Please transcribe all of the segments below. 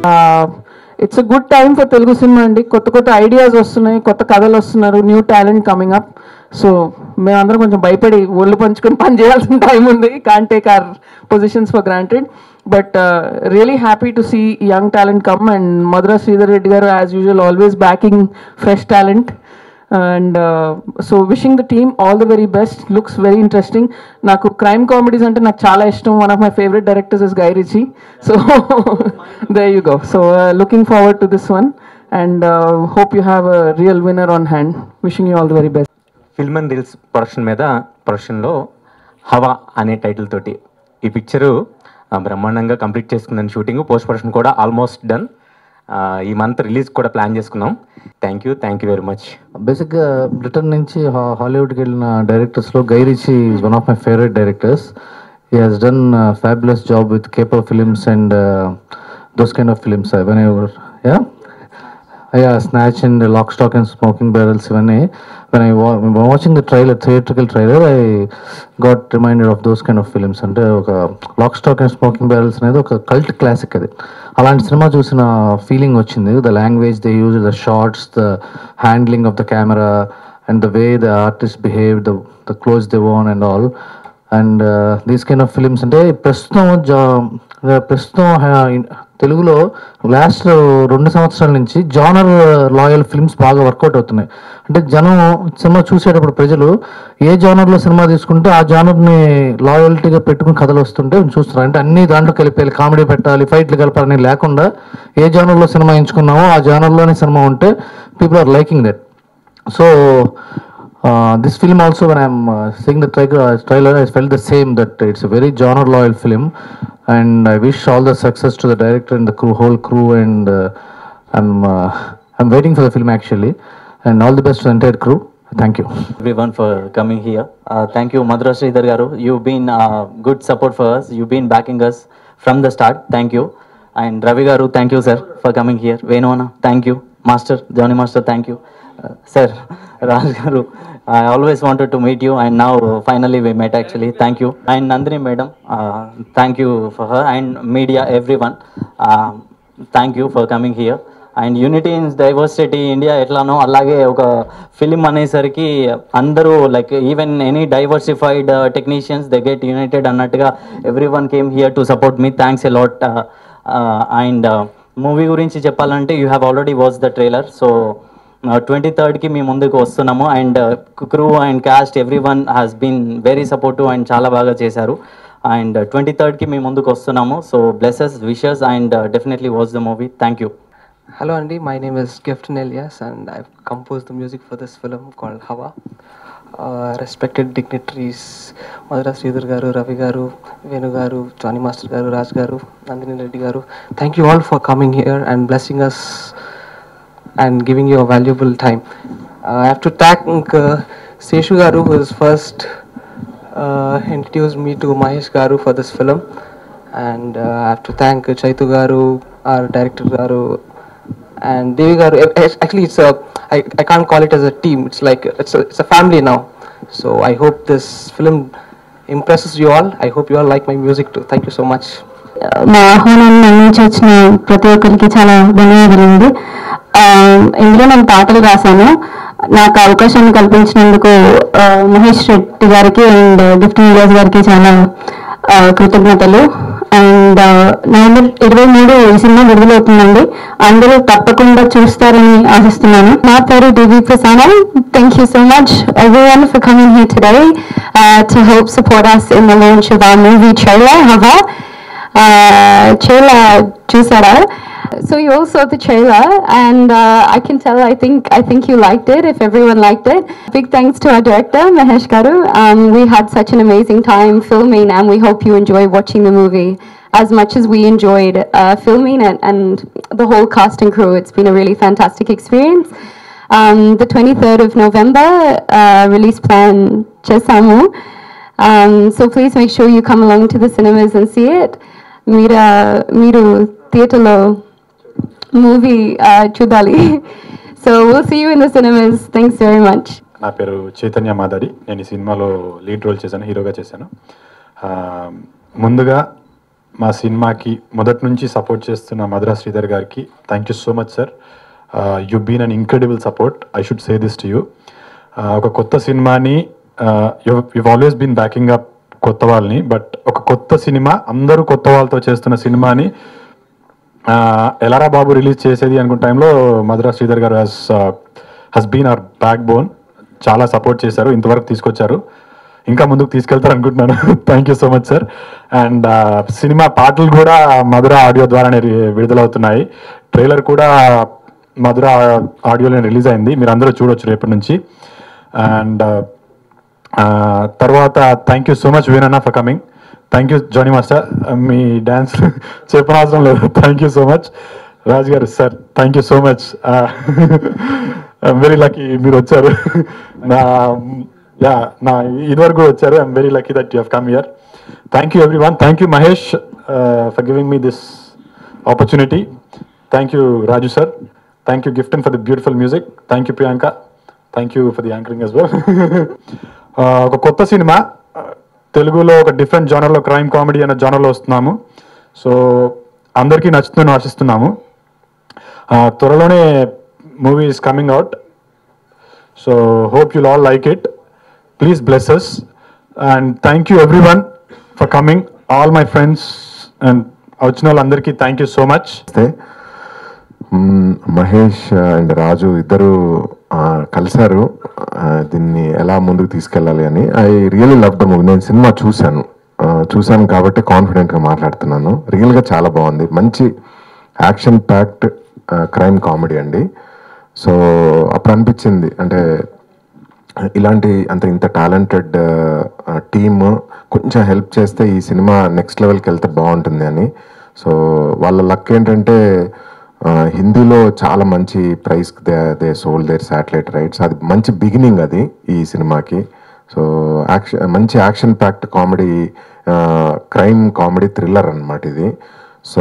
It's a good time for Telugu cinema అండి కొత్త కొత్త ఐడియాస్ వస్తున్నాయి కొత్త కథలు వస్తున్నారు new talent coming up so మేమందరం కొంచెం భయపడి ఒళ్ళు పంచుకొని పని చేయాల్సిన టైం ఉంది can't take our positions for granted but really happy to see young talent come and Madhura Sridhar Reddy garu as usual always backing fresh talent and so wishing the team all the very best looks very interesting నాకు crime comedies అంటే నాకు చాలా ఇష్టం one of my favourite directors is Guy Ritchie so there you go so looking forward to this one and hope you have a real winner on hand wishing you all the very best film and reels production మీద ప్రొడక్షన్లో హవా అనే title తోటి ఈ picture బ్రహ్మాండంగా complete చేసుకుందని shooting post production కూడా almost done ఈ మంత్ రిలీజ్ కూడా ప్లాన్ చేసుకున్నాం thank you thank you very much బేసిక్గా బ్రిటన్ నుంచి హా- హాలీవుడ్కి వెళ్ళిన డైరెక్టర్స్లో Guy Ritchie is one of my favourite directors he has done fabulous job with caper films and those kind of films whenever ya ya snatch and lock stock and smoking barrels ఇవన్నీ when I watching the trailer theatrical trailer I got reminded of those kind of films అంటే ఒక lock stock and smoking barrels అనేది ఒక cult classic అది అలాంటి cinema చూసిన feeling వచ్చింది the language they use the shots the handling of the camera and the way the artist behave the the close they own and all and these kind of films అంటే ప్రస్తుతం జా ప్రస్తుతం హా- తెలుగులో last రెండు సంవత్సరాల నుంచి జానర్ లాయల్ ఫిల్మ్స్ బాగా వర్కౌట్ అవుతున్నాయి అంటే జనం సినిమా చూసేటప్పుడు ప్రజలు ఏ జానర్లో సినిమా తీసుకుంటే ఆ జానర్ని లాయల్టీగా పెట్టుకుని కథలు వస్తుంటే చూస్తున్నారు అంటే అన్ని దాంట్లో కలిపేయాలి కామెడీ పెట్టాలి ఫైట్లు కలపాలని లేకుండా ఏ జానర్లో సినిమా ఎంచుకున్నామో ఆ జానర్లోనే సినిమా ఉంటే people are liking that so uh, this film also when i'm uh, seeing the trailer, trailer i felt the same that it's a very genre loyal film and i wish all the success to the director and the crew whole crew and uh, i'm uh, i'm waiting for the film actually and all the best to the entire crew thank you everyone for coming here. Uh, thank you, Madhura Sridhar Garu. You've been uh, good support for us. You've been backing us from the start. Thank you. And Ravi Garu, thank you, sir, for coming here. Venona, thank you. Master, Johnny Master, thank you. Uh, sir, Raj Garu, I always wanted to meet you, and now uh, finally we met actually. Thank you. And Nandini Madam, uh, thank you for her, and media, everyone. Uh, thank you for coming here. And unity in diversity India ఎట్లానో అలాగే ఒక film అనేసరికి అందరూ like even any diversified technicians they get united అన్నట్టుగా everyone came here to support me thanks a lot and movie గురించి చెప్పాలంటే you have already watch the trailer so twenty థర్డ్కి మీ ముందుకు వస్తున్నాము and crew and cast everyone has been very supportive and చాలా బాగా చేశారు and twenty థర్డ్కి మీ ముందుకు వస్తున్నాము so blesses wishes and definitely watch the movie thank you Hello, Andy. My name is Gift Nelias, and I've composed the music for this film called Hava. Uh, respected dignitaries, Madhura Sridhar Garu, Ravi Garu, Venu Garu, Johnny Master Garu, Raj Garu, Nandini Reddy Garu. Thank you all for coming here and blessing us and giving you a valuable time. Uh, I have to thank uh, Seshu Garu, who has first uh, introduced me to Mahesh Garu for this film. And uh, I have to thank Chaitu Garu, our director Garu, and Devi Garu. Ac- ac- Actually, it's a I, I can't call it as a team. It's like it's a, it's a family now. So I hope this film impresses you all. I hope you all like my music too. Thank you so much. మా ఆహ్వానాన్ని అందించి వచ్చిన ప్రతి ఒక్కరికి చాలా ధన్యవాదాలండి ఆ, ఇందులో నేను పాటలు రాశాను నాకు అవకాశాన్ని కల్పించినందుకు ఆ, మహేష్ రెడ్డి గారికి అండ్ గిఫ్ట్ మీడియాస్ గారికి చాలా ఆ, కృతజ్ఞతలు అండ్ నవంబర్ ఇరవై మూడు ఈ సినిమా విడుదలవుతుందండి అందరూ తప్పకుండా చూస్తారని ఆశిస్తున్నాను నా పేరు DV Prasad thank you so much everyone for coming here today uh, to help support us in the launch of our movie trailer Hava uh, trailer చూసారా so you all saw the trailer and uh, I can tell I think I think you liked it if everyone liked it big thanks to our director Mahesh Garu um, we had such an amazing time filming and we hope you enjoy watching the movie as much as we enjoyed uh, filming it and the whole cast and crew it's been a really fantastic experience um, the 23rd of November uh, release plan చేసాము um, so please make sure you come along to the cinemas and see it మీరు మీరు థియేటర్లో movie చూడాలి so will see you in the cinemas thanks very much నా పేరు చైతన్య మాదాడి నేను ఈ సినిమాలో లీడ్ రోల్ చేశాను హీరోగా చేశాను ఆ, ముందుగా మా సినిమాకి మొదటి నుంచి సపోర్ట్ చేస్తున్న మధురా శ్రీధర్ గారికి thank you so much sir you been an incredible support I should say this to you ఒక కొత్త సినిమాని you always been backing up కొత్త వాళ్ళని బట్ ఒక కొత్త సినిమా అందరూ కొత్త వాళ్ళతో చేస్తున్న సినిమాని ఆ, ఎలారా బాబు రిలీజ్ చేసేది అనుకున్న టైంలో Madhura Sridhar garu has has been our backbone చాలా సపోర్ట్ చేశారు ఇంతవరకు తీసుకొచ్చారు ఇంకా ముందుకు తీసుకెళ్తారు అనుకుంటున్నాను thank you so much sir and cinema పాటలు కూడా మధుర ఆడియో ద్వారానే రి- విడుదలవుతున్నాయి ట్రైలర్ కూడా మధుర ఆడియోలో రిలీజ్ అయింది మీరు అందరూ చూడొచ్చు రేపటి నుంచి అండ్ తర్వాత థ్యాంక్ యూ సో మచ్ వీనన్నా for coming thank you Jani master మీ డ్యాన్స్ చెప్పనవసరం లేదు thank you so much Raj garu sir thank you so much very lucky మీరు వచ్చారు నా యా నా ఇదివరకు కూడా వచ్చారు I'm very lucky that you have come here thank you everyone thank you Mahesh for giving me this opportunity thank you Raju sir thank you Gifton for the beautiful music thank you Priyanka thank you for the anchoring as well ఒక కొత్త cinema తెలుగులో ఒక different జానర్లో crime comedy అనే జానర్లో వస్తున్నాము so అందరికీ నచ్చుతుందని ఆశిస్తున్నాము ఆ, త్వరలోనే movie is coming out so hope you'll all like it please bless us and thank you everyone for coming all my friends and వచ్చిన వాళ్ళందరికీ థ్యాంక్ యూ సో మచ్ వస్తే మ్మ్, మహేష్ అండ్ రాజు ఇద్దరు ఆ, కలిశారు ఆ, దీన్ని ఎలా ముందుకు తీసుకెళ్ళాలి అని I really love the movie నేను సినిమా చూశాను ఆ, చూశాను కాబట్టి కాన్ఫిడెంట్గా మాట్లాడుతున్నాను రియల్గా చాలా బాగుంది మంచి యాక్షన్ ప్యాక్డ్ క్రైమ్ కామెడీ అండి సో అప్పుడు అనిపించింది అంటే ఇలాంటి అంత ఇంత టాలెంటెడ్ టీమ్ కొంచెం హెల్ప్ చేస్తే ఈ సినిమా నెక్స్ట్ లెవెల్కి వెళ్తే బాగుంటుంది అని సో వాళ్ళ లక్ ఏంటంటే ఆ, హిందీలో చాలా మంచి price they they sold their satellite rights అది మంచి బిగినింగ్ అది ఈ సినిమాకి సో యాక్షన్ మంచి action packed comedy crime comedy thriller అన్నమాట ఇది so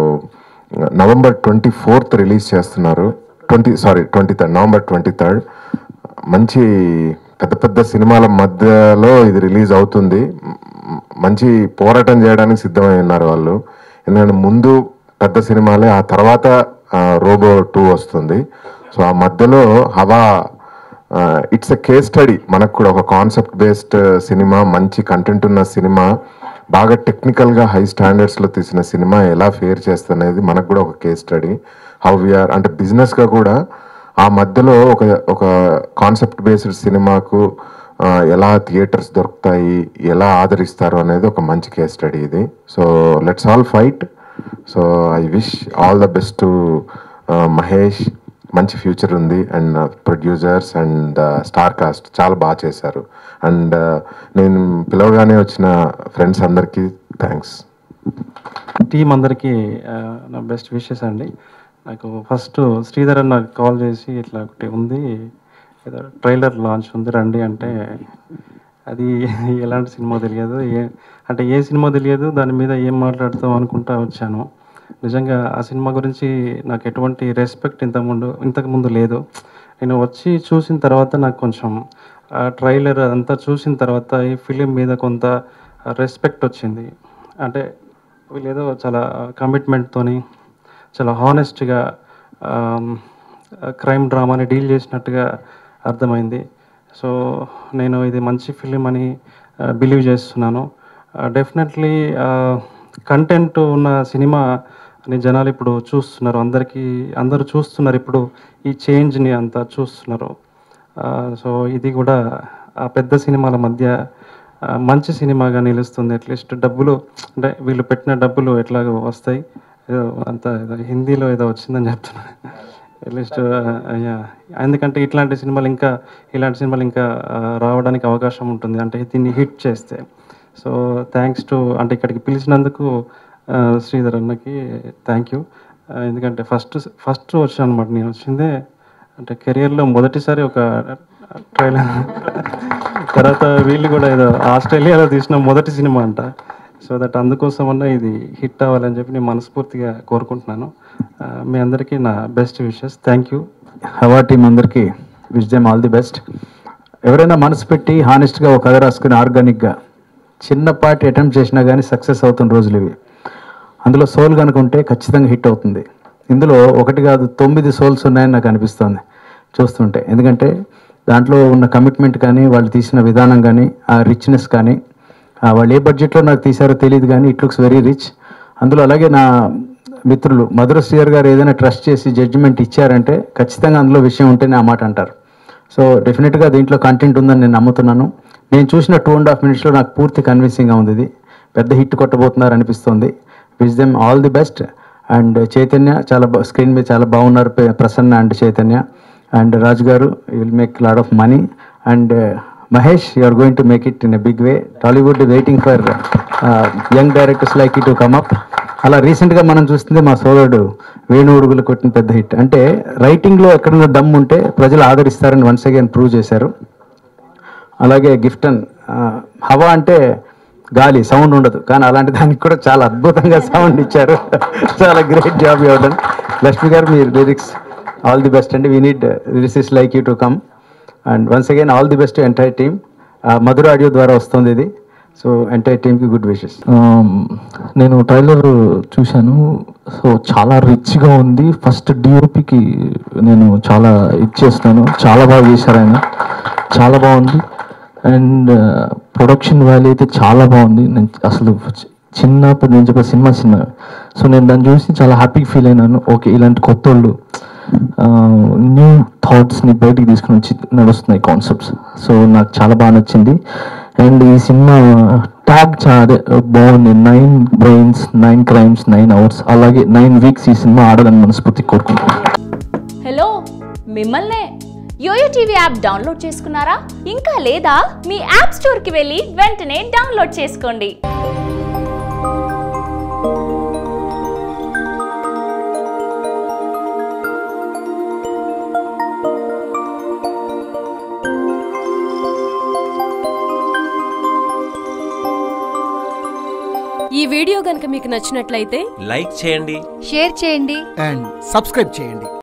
November twenty fourth release చేస్తున్నారు twenty sorry twenty third November twenty third మంచి పెద్ద పెద్ద సినిమాల మధ్యలో ఇది రిలీజ్ అవుతుంది మ్, మంచి పోరాటం చేయడానికి సిద్ధమై ఉన్నారు వాళ్ళు ఎందుకంటే ముందు పెద్ద సినిమాలే ఆ తర్వాత రోబో టూ వస్తుంది సో ఆ మధ్యలో హవా ఇట్స్ ఎ కేస్ స్టడీ మనకు కూడా ఒక కాన్సెప్ట్ బేస్డ్ సినిమా మంచి కంటెంట్ ఉన్న సినిమా బాగా టెక్నికల్గా హై స్టాండర్డ్స్లో తీసిన సినిమా ఎలా ఫేర్ చేస్తుంది మనకు కూడా ఒక కేస్ స్టడీ హౌ వీఆర్ అంటే బిజినెస్గా కూడా ఆ మధ్యలో ఒక ఒక కాన్సెప్ట్ బేస్డ్ సినిమాకు ఆ, ఎలా థియేటర్స్ దొరుకుతాయి ఎలా ఆదరిస్తారు అనేది ఒక మంచి కేస్ స్టడీ ఇది so let's all fight so I wish all the best to Mahesh మంచి ఫ్యూచర్ ఉంది and producers and star cast చాలా బాగా చేశారు అండ్ నేను పిలవగానే వచ్చిన ఫ్రెండ్స్ అందరికీ థ్యాంక్స్ టీం అందరికీ ఆ, నా బెస్ట్ విషెస్ అండి నాకు ఫస్ట్ శ్రీధర్ అన్న నాకు కాల్ చేసి ఇట్లా ఒకటి ఉంది ఏదో ట్రైలర్ లాంచ్ ఉంది రండి అంటే అది ఎలాంటి సినిమా తెలియదు ఏ అంటే ఏ సినిమా తెలియదు దాని మీద ఏం మాట్లాడుతాం అనుకుంటా వచ్చాను నిజంగా ఆ సినిమా గురించి నాకు ఎటువంటి రెస్పెక్ట్ ఇంతకుముందు ఇంతకుముందు లేదు నేను వచ్చి చూసిన తర్వాత నాకు కొంచెం ఆ ట్రైలర్ అంతా చూసిన తర్వాత ఈ ఫిలిం మీద కొంత రెస్పెక్ట్ వచ్చింది అంటే వీళ్ళు ఏదో చాలా కమిట్మెంట్తోని చాలా హానెస్ట్గా క్రైమ్ డ్రామాని డీల్ చేసినట్టుగా అర్థమైంది సో నేను ఇది మంచి ఫిలిం అని బిలీవ్ చేస్తున్నాను డెఫినెట్లీ కంటెంట్ ఉన్న సినిమా అని జనాలు ఇప్పుడు చూస్తున్నారు అందరికీ అందరూ చూస్తున్నారు ఇప్పుడు ఈ చేంజ్ని అంతా చూస్తున్నారు సో ఇది కూడా ఆ పెద్ద సినిమాల మధ్య ఆ, మంచి సినిమాగా నిలుస్తుంది అట్లీస్ట్ డబ్బులు అంటే వీళ్ళు పెట్టిన డబ్బులు ఎట్లాగో వస్తాయి ఏదో అంత ఏదో హిందీలో ఏదో వచ్చిందని చెప్తున్నా అట్లీస్ట్ ఎందుకంటే ఇట్లాంటి సినిమాలు ఇంకా ఇలాంటి సినిమాలు ఇంకా ఆ, రావడానికి అవకాశం ఉంటుంది అంటే దీన్ని హిట్ చేస్తే సో థ్యాంక్స్ టు అంటే ఇక్కడికి పిలిచినందుకు ఆ, శ్రీధర్ అన్నకి థ్యాంక్ యూ ఎందుకంటే ఫస్ట్ ఫస్ట్ వచ్చాను అనమాట నేను వచ్చిందే అంటే కెరియర్లో మొదటిసారి ఒక ట్రైలర్ తర్వాత వీళ్ళు కూడా ఏదో ఆస్ట్రేలియాలో తీసిన మొదటి సినిమా అంట సో దట్ అందుకోసమన్నా ఇది హిట్ అవ్వాలని చెప్పి నేను మనస్ఫూర్తిగా కోరుకుంటున్నాను ఆ, మీ అందరికీ నా best wishes thank you Hawa team అందరికీ wish them all the best ఎవరైనా మనసు పెట్టి హానెస్ట్గా ఒక కథ రాసుకుని ఆర్గానిక్గా చిన్నపాటి అటెంప్ట్ చేసినా కానీ సక్సెస్ అవుతున్న రోజులు ఇవి అందులో సోల్ కనుక ఉంటే ఖచ్చితంగా హిట్ అవుతుంది ఇందులో ఒకటి కాదు తొమ్మిది సోల్స్ ఉన్నాయని నాకు అనిపిస్తోంది చూస్తుంటే ఎందుకంటే దాంట్లో ఉన్న కమిట్మెంట్ కానీ వాళ్ళు తీసిన విధానం కానీ ఆ రిచ్నెస్ కానీ ఆ, వాళ్ళు ఏ బడ్జెట్లో నాకు తీశారో తెలియదు కానీ ఇట్ లుక్స్ వెరీ రిచ్ అందులో అలాగే నా మిత్రులు మధుర శ్రీయర్ గారు ఏదైనా ట్రస్ట్ చేసి జడ్జిమెంట్ ఇచ్చారంటే ఖచ్చితంగా అందులో విషయం ఉంటేనే ఆ మాట అంటారు సో డెఫినెట్గా దీంట్లో కంటెంట్ ఉందని నేను నమ్ముతున్నాను నేను చూసిన టూ అండ్ హాఫ్ మినిట్స్లో నాకు పూర్తి కన్విన్సింగ్గా ఉంది ఇది పెద్ద హిట్ కొట్టబోతున్నారు అనిపిస్తుంది wish them all the best and Chaitanya చాలా స్క్రీన్ మీద చాలా బాగున్నారు ప్ర- Prasanna and Chaitanya and Raju garu will make lot of money and Mahesh you are going to make it in a big way Tollywood waiting for young directors like it to come up అలా రీసెంట్గా మనం చూస్తుంది మా సోదరుడు వేణు ఉడుగులు కొట్టిన పెద్ద హిట్ అంటే రైటింగ్లో ఎక్కడున్న దమ్ ఉంటే ప్రజలు ఆదరిస్తారని వన్స్ అగైన్ ప్రూవ్ చేశారు అలాగే గిఫ్టన్ ఆ, హవా అంటే గాలి సౌండ్ ఉండదు కానీ అలాంటి దానికి కూడా చాలా అద్భుతంగా సౌండ్ ఇచ్చారు చాలా గ్రేట్ జాబ్ ఇవ్వడం లక్ష్మి గారు మీ లిరిక్స్ ఆల్ ది బెస్ట్ అండి we need lyricists like you to come and once again all the best entire team Madhura audio ద్వారా వస్తుంది ఇది సో ఎంటైర్ టీమ్కి గుడ్ విషెస్ నేను ట్రైలర్ చూశాను సో చాలా రిచ్గా ఉంది ఫస్ట్ డిఓపికి నేను చాలా ఇచ్చేస్తాను చాలా బాగా చేశారు ఆయన చాలా బాగుంది అండ్ ప్రొడక్షన్ వాల్యూ అయితే చాలా బాగుంది నేను అసలు చి- చిన్నప్పటి నుంచి ఒక సినిమా సినిమా సో నేను దాన్ని చూసి చాలా హ్యాపీగా ఫీల్ అయినాను ఓకే ఇలాంటి కొత్త వాళ్ళు న్యూ థాట్స్ని బయటికి తీసుకుని వచ్చి నడుస్తున్నాయి కాన్సెప్ట్స్ సో నాకు చాలా బాగా నచ్చింది అండ్ ఈ సినిమా ట్యాగ్ చాలా బాగుంది nine brains nine crimes nine hours అలాగే నైన్ వీక్స్ ఈ సినిమా ఆడాలని మనస్ఫూర్తి కోరుకుంటున్నాను హలో మిమ్మల్నే యోయో టీవీ యాప్ డౌన్లోడ్ చేసుకున్నారా ఇంకా లేదా మీ యాప్ స్టోర్కి వెళ్ళి వెంటనే డౌన్లోడ్ చేసుకోండి ఈ వీడియో గనుక మీకు నచ్చినట్లయితే లైక్ చేయండి షేర్ చేయండి అండ్ సబ్స్క్రైబ్ చేయండి